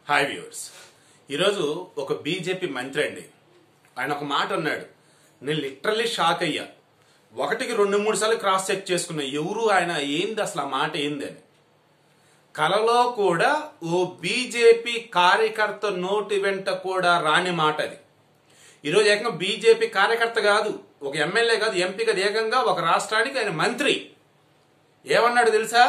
Hi viewers ఈరోజు ఒక BJP మంత్రి అండి ఆయన ఒక మాట అన్నాడు నేను లిటరల్లీ షాక్ అయ్యా ఒకటికి రెండు మూడు సార్లు క్రాస్ చెక్ చేసుకున్నా ఎవరు ఆయన ఏంది అసలు ఆ మాట ఏంది అని కలలో కూడా ఓ బీజేపీ కార్యకర్త నోటి వెంట కూడా రాని మాట అది ఈరోజు ఏకంగా బీజేపీ కార్యకర్త కాదు ఒక ఎమ్మెల్యే కాదు ఎంపీ కాదు ఏకంగా ఒక రాష్ట్రానికి ఆయన మంత్రి ఏమన్నాడు తెలుసా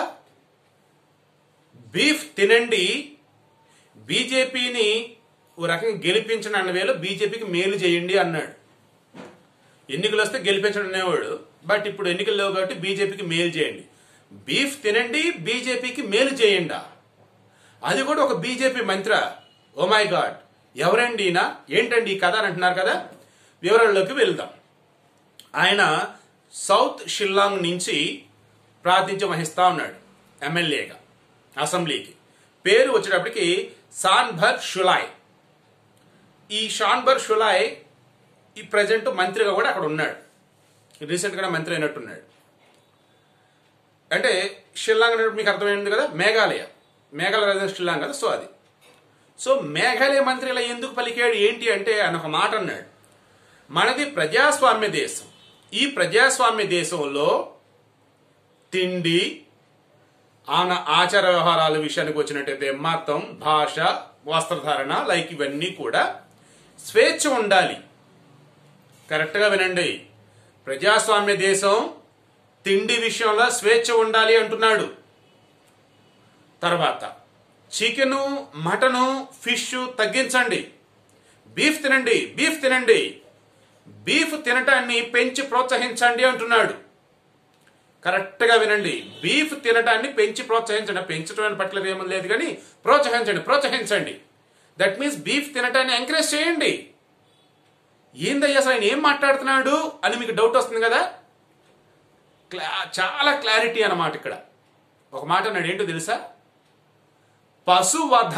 బీఫ్ తినండి బీజేపీని ఓ రకంగా గెలిపించండి అన్న వేళ బీజేపీకి మేలు చేయండి అన్నాడు ఎన్నికలు వస్తే గెలిపించడం అనేవాడు బట్ ఇప్పుడు ఎన్నికలు లేవు కాబట్టి బీజేపీకి మేలు చేయండి బీఫ్ తినండి బీజేపీకి మేలు చేయండి అది కూడా ఒక బీజేపీ మంత్ర ఓ మై గాడ్ ఎవరండి ఈయన ఏంటండి ఈ కథ అని అంటున్నారు కదా వివరాల్లోకి వెళ్దాం ఆయన సౌత్ షిల్లాంగ్ నుంచి ప్రాతినిధ్యం వహిస్తా ఉన్నాడు ఎమ్మెల్యేగా అసెంబ్లీకి పేరు వచ్చేటప్పటికి సాన్భర్ షులాయ్ ఈ షాన్బర్ షులాయ్ ఈ ప్రజెంట్ మంత్రిగా కూడా అక్కడ ఉన్నాడు రీసెంట్గా మంత్రి అయినట్టున్నాడు అంటే షిల్లాంగ్ అంటే మీకు అర్థమైంది కదా మేఘాలయ మేఘాలయ రాజధాని షిల్లాంగ్ కదా సో అది సో మేఘాలయ మంత్రి ఇలా ఎందుకు పలికాడు ఏంటి అంటే ఆయన ఒక మాట అన్నాడు మనది ప్రజాస్వామ్య దేశం ఈ ప్రజాస్వామ్య దేశంలో తిండి ఆన ఆచార వ్యవహారాల విషయానికి వచ్చినట్టయితే మతం భాష వస్త్రధారణ లైక్ ఇవన్నీ కూడా స్వేచ్ఛ ఉండాలి కరెక్ట్గా వినండి ప్రజాస్వామ్య దేశం తిండి విషయంలో స్వేచ్ఛ ఉండాలి అంటున్నాడు తర్వాత చికెను మటను ఫిష్ తగ్గించండి బీఫ్ తినండి బీఫ్ తినండి బీఫ్ తినటాన్ని పెంచి ప్రోత్సహించండి అంటున్నాడు కరెక్ట్గా వినండి బీఫ్ తినటాన్ని పెంచి ప్రోత్సహించండి పెంచడం పట్ల ఏమీ లేదు కానీ ప్రోత్సహించండి ప్రోత్సహించండి దట్ మీన్స్ బీఫ్ తినటాన్ని ఎంకరేజ్ చేయండి ఏందయ్యా అసలు ఆయన ఏం మాట్లాడుతున్నాడు అని మీకు డౌట్ వస్తుంది కదా క్లా చాలా క్లారిటీ అన్నమాట ఇక్కడ ఒక మాట అన్నాడు ఏంటో తెలుసా పశువధ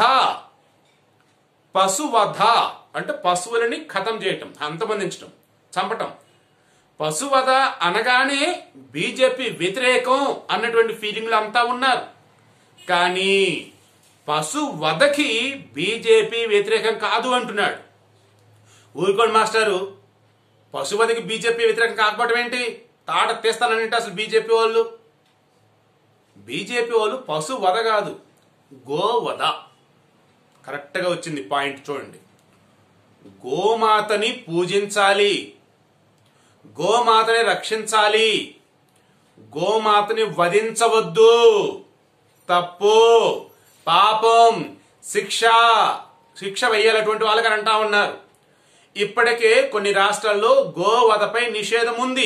పశువధ అంటే పశువులని ఖతం చేయటం అంతమందించటం చంపటం పశువధ అనగానే బీజేపీ వ్యతిరేకం అన్నటువంటి ఫీలింగ్లు అంతా ఉన్నారు కానీ పశువధకి బీజేపీ వ్యతిరేకం కాదు అంటున్నాడు ఊరుకోండి మాస్టారు పశువధికి బీజేపీ వ్యతిరేకం కాకపోవడం ఏంటి తాట తీస్తానంటే అసలు బీజేపీ వాళ్ళు బీజేపీ వాళ్ళు పశు వధ కాదు గోవధ కరెక్ట్గా వచ్చింది పాయింట్ చూడండి గోమాతని పూజించాలి గోమాతని రక్షించాలి గోమాతని వధించవద్దు తప్పు పాపం శిక్ష శిక్ష వేయాలటువంటి వాళ్ళకని అంటా ఉన్నారు ఇప్పటికే కొన్ని రాష్ట్రాల్లో గోవధపై నిషేధం ఉంది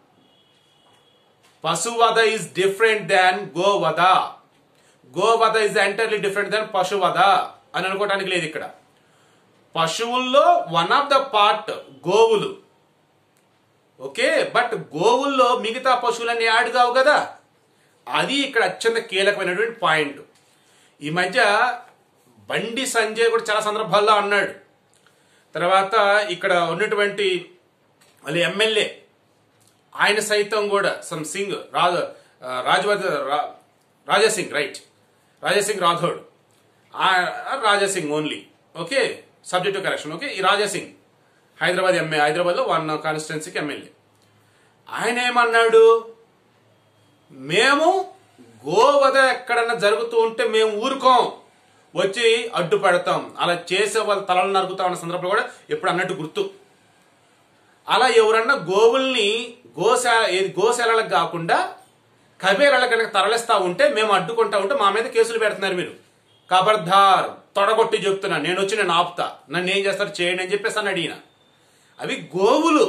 పశువధ ఇస్ డిఫరెంట్ దాన్ గోవధ గోవధ ఇస్ ఎంటర్లీ డిఫరెంట్ దాన్ పశువధ అని అనుకోవటానికి లేదు ఇక్కడ పశువుల్లో వన్ ఆఫ్ ద పార్ట్ గోవులు ఓకే బట్ గోవుల్లో మిగతా పశువులన్నీ యాడ్ కావు కదా అది ఇక్కడ అత్యంత కీలకమైనటువంటి పాయింట్ ఈ మధ్య బండి సంజయ్ కూడా చాలా సందర్భాల్లో అన్నాడు తర్వాత ఇక్కడ ఉన్నటువంటి వాళ్ళు ఎమ్మెల్యే ఆయన సైతం కూడా some Singh Raja రాజవర్ Raja Singh right Raja Singh Rathod Raja Singh only okay subject to correction okay ఈ రాజాసింగ్ హైదరాబాద్ ఎంఏ హైదరాబాద్లో వన్ కాన్స్టిట్యున్సీకి ఎమ్మెల్యే ఆయన ఏమన్నాడు మేము గోవధ ఎక్కడన్నా జరుగుతూ ఉంటే మేము ఊరుకోం వచ్చి అడ్డు పెడతాం అలా చేసే వాళ్ళ తలలు నరుకుతాం అన్న సందర్భంలో కూడా ఎప్పుడు అన్నట్టు గుర్తు అలా ఎవరన్నా గోవుల్ని గోశా ఏది గోశాలకు కాకుండా కబేరాలకు కనుక తరలిస్తా ఉంటే మేము అడ్డుకుంటా ఉంటే మా మీద కేసులు పెడుతున్నారు మీరు కబర్దార్ తొడగొట్టి చెప్తున్నా నేను వచ్చి నేను ఆపుతా నన్ను ఏం చేస్తారు చేయండి అని చెప్పేసి అన్నాడు ఈయన అవి గోవులు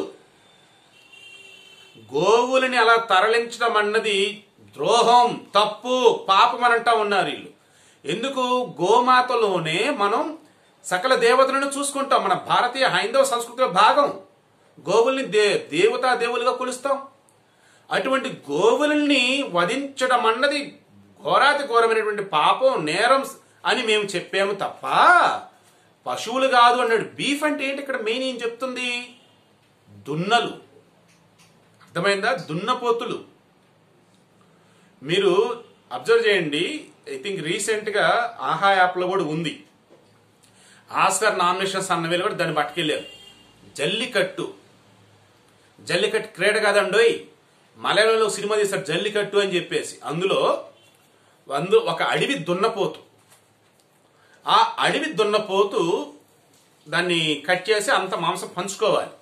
గోవులని అలా తరలించడం అన్నది ద్రోహం తప్పు పాపం అని అంటా ఉన్నారు వీళ్ళు ఎందుకు గోమాతలోనే మనం సకల దేవతలను చూసుకుంటాం మన భారతీయ హైందవ సంస్కృతిలో భాగం గోవుల్ని దే దేవతా దేవులుగా కొలుస్తాం అటువంటి గోవుల్ని వధించడం అన్నది ఘోరాతి ఘోరమైనటువంటి పాపం నేరం అని మేము చెప్పాము తప్ప పశువులు కాదు అన్నాడు బీఫ్ అంటే ఏంటి ఇక్కడ మెయిన్ ఏం చెప్తుంది దున్నలు అర్థమైందా దున్నపోతులు మీరు అబ్జర్వ్ చేయండి ఐ థింక్ రీసెంట్గా ఆహా యాప్లో కూడా ఉంది ఆస్కర్ నామినేషన్స్ అన్న వీళ్ళు కూడా దాన్ని పట్టుకెళ్ళారు జల్లికట్టు జల్లికట్టు క్రీడ కాదండోయ్ మలయాళంలో సినిమా తీశారు జల్లికట్టు అని చెప్పేసి అందులో అందు ఒక అడవి దున్నపోతు ఆ అడవి దున్నపోతు దాన్ని కట్ చేసి అంత మాంసం పంచుకోవాలి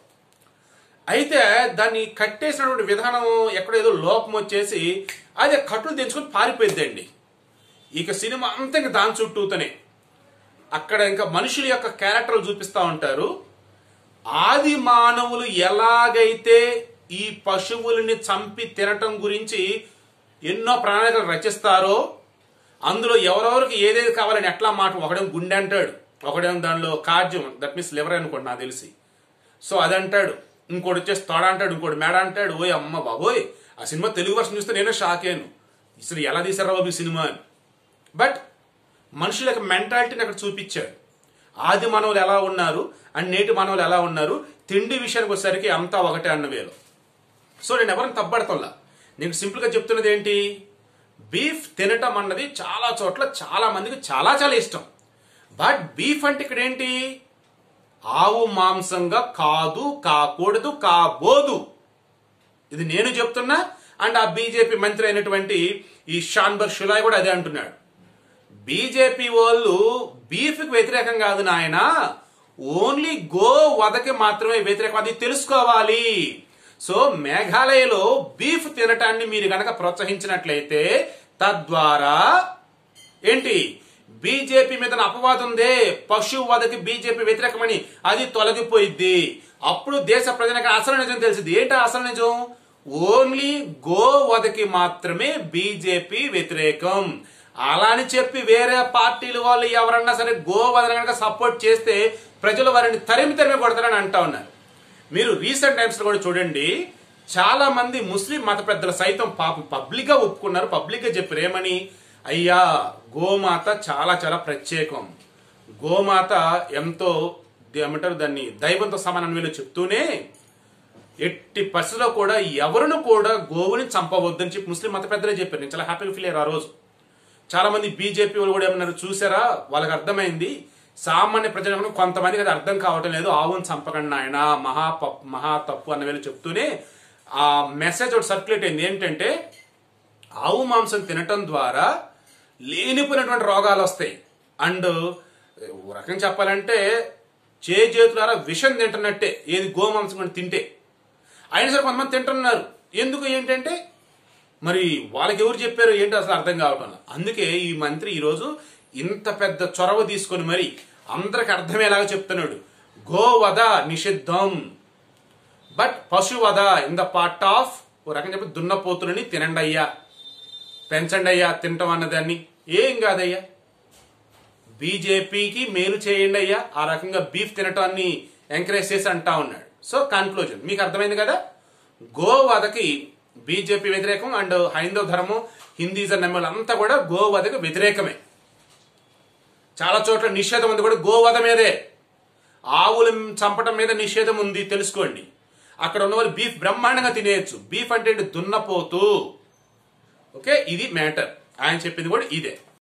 అయితే దాన్ని కట్టేసినటువంటి విధానం ఎక్కడ ఏదో లోపం వచ్చేసి అది కట్టులు తెంచుకొని పారిపోయిద్దండి ఇక సినిమా అంతా ఇంకా దాని చుట్టూతోనే అక్కడ ఇంకా మనుషుల యొక్క క్యారెక్టర్లు చూపిస్తూ ఉంటారు ఆది మానవులు ఎలాగైతే ఈ పశువులని చంపి తినటం గురించి ఎన్నో ప్రణాళికలు రచిస్తారో అందులో ఎవరెవరికి ఏదేది కావాలని ఎట్లా మాట ఒకడేం గుండె అంటాడు ఒకడేం దానిలో కార్జ్యం దట్ మీన్స్ లివర్ అనుకోండి నాకు తెలిసి సో అది అంటాడు ఇంకోటి వచ్చేసి తొడ అంటాడు ఇంకోటి మేడ అంటాడు ఓయ్ అమ్మ బాబోయ్ ఆ సినిమా తెలుగు వర్షన్ చూస్తే నేనే షాక్ అయ్యాను అసలు ఎలా తీసారా బాబు ఈ సినిమా అని బట్ మనుషుల యొక్క మెంటాలిటీని అక్కడ చూపించాడు ఆది మానవులు ఎలా ఉన్నారు అండ్ నేటి మానవులు ఎలా ఉన్నారు తిండి విషయానికి వచ్చేసరికి అంతా ఒకటే అన్న వేలు సో నేను ఎవరిని తప్పడతల్లా నీకు సింపుల్గా చెప్తున్నది ఏంటి బీఫ్ తినటం అన్నది చాలా చోట్ల చాలా మందికి చాలా చాలా ఇష్టం బట్ బీఫ్ అంటే ఇక్కడ ఏంటి ఆవు మాంసంగా కాదు కాకూడదు కాబోదు ఇది నేను చెప్తున్నా అండ్ ఆ బీజేపీ మంత్రి అయినటువంటి ఈ షాన్బర్ షులాయ్ కూడా అదే అంటున్నాడు బీజేపీ వాళ్ళు బీఫ్కి వ్యతిరేకం కాదు నాయన ఓన్లీ గో వదకి మాత్రమే వ్యతిరేకం అది తెలుసుకోవాలి సో మేఘాలయలో బీఫ్ తినటాన్ని మీరు గనక ప్రోత్సహించినట్లయితే తద్వారా ఏంటి బీజేపీ మీద అపవాదం ఉందే పశు వదకి బీజేపీ వ్యతిరేకమని అది తొలగిపోయిద్ది అప్పుడు దేశ ప్రజలకు అసలు నిజం తెలిసింది ఏంటి అసలు నిజం ఓన్లీ గో వదకి మాత్రమే బీజేపీ వ్యతిరేకం అలా అని చెప్పి వేరే పార్టీలు వాళ్ళు ఎవరన్నా సరే గో వదన కనుక సపోర్ట్ చేస్తే ప్రజలు వారిని తరిమి తరిమి కొడతారని అంటా ఉన్నారు మీరు రీసెంట్ టైమ్స్ లో కూడా చూడండి చాలా మంది ముస్లిం మత పెద్దలు సైతం పాపం పబ్లిక్ గా ఒప్పుకున్నారు పబ్లిక్ గా చెప్పారు ఏమని అయ్యా గోమాత చాలా చాలా ప్రత్యేకం గోమాత ఎంతో ఏమంటారు దాన్ని దైవంతో సమానం వీళ్ళు చెప్తూనే ఎట్టి పరిస్థితిలో కూడా ఎవరును కూడా గోవుని చంపవద్దని చెప్పి ముస్లిం మత పెద్దలే చెప్పారు నేను చాలా హ్యాపీగా ఫీల్ అయ్యారు ఆ రోజు చాలా మంది బీజేపీ వాళ్ళు కూడా ఏమన్నారు చూసారా వాళ్ళకి అర్థమైంది సామాన్య ప్రజలకు కొంతమందికి అది అర్థం కావటం లేదు ఆవును చంపకండి ఆయన మహా పప్- మహా తప్పు అన్న వేళ చెప్తూనే ఆ మెసేజ్ ఒకటి సర్క్యులేట్ అయింది ఏంటంటే ఆవు మాంసం తినటం ద్వారా లేనిపోయినటువంటి రోగాలు వస్తాయి అండ్ ఓ రకంగా చెప్పాలంటే చేతులారా విషం తింటున్నట్టే ఏది గోమాంసం కూడా తింటే అయినా సరే కొంతమంది తింటున్నారు ఎందుకు ఏంటంటే మరి వాళ్ళకి ఎవరు చెప్పారు ఏంటో అసలు అర్థం కావటం లేదు. అందుకే ఈ మంత్రి ఈరోజు ఇంత పెద్ద చొరవ తీసుకొని మరి అందరికి అర్థమయ్యేలాగా చెప్తున్నాడు గోవధ నిషిద్ధం బట్ పశువధ ఇన్ ద పార్ట్ ఆఫ్ ఓ రకం చెప్పి దున్నపోతులని తినండి అయ్యా పెంచండి అయ్యా తింటాం అన్నదాన్ని ఏం కాదయ్యా బీజేపీకి మేలు చేయండి అయ్యా ఆ రకంగా బీఫ్ తినటాన్ని ఎంకరేజ్ చేసి అంటా ఉన్నాడు సో కన్క్లూజన్ మీకు అర్థమైంది కదా గోవధకి బీజేపీ వ్యతిరేకం అండ్ హైందవ ధర్మం హిందీజం నమ్మలు అంతా కూడా గోవధకి వ్యతిరేకమే చాలా చోట్ల నిషేధం ఉంది కూడా గోవధ మీదే ఆవులు చంపటం మీద నిషేధం ఉంది తెలుసుకోండి అక్కడ ఉన్న వాళ్ళు బీఫ్ బ్రహ్మాండంగా తినేయచ్చు బీఫ్ అంటే ఏంటి? దున్నపోతు ఓకే ఇది మ్యాటర్ ఆయన చెప్పింది కూడా ఇదే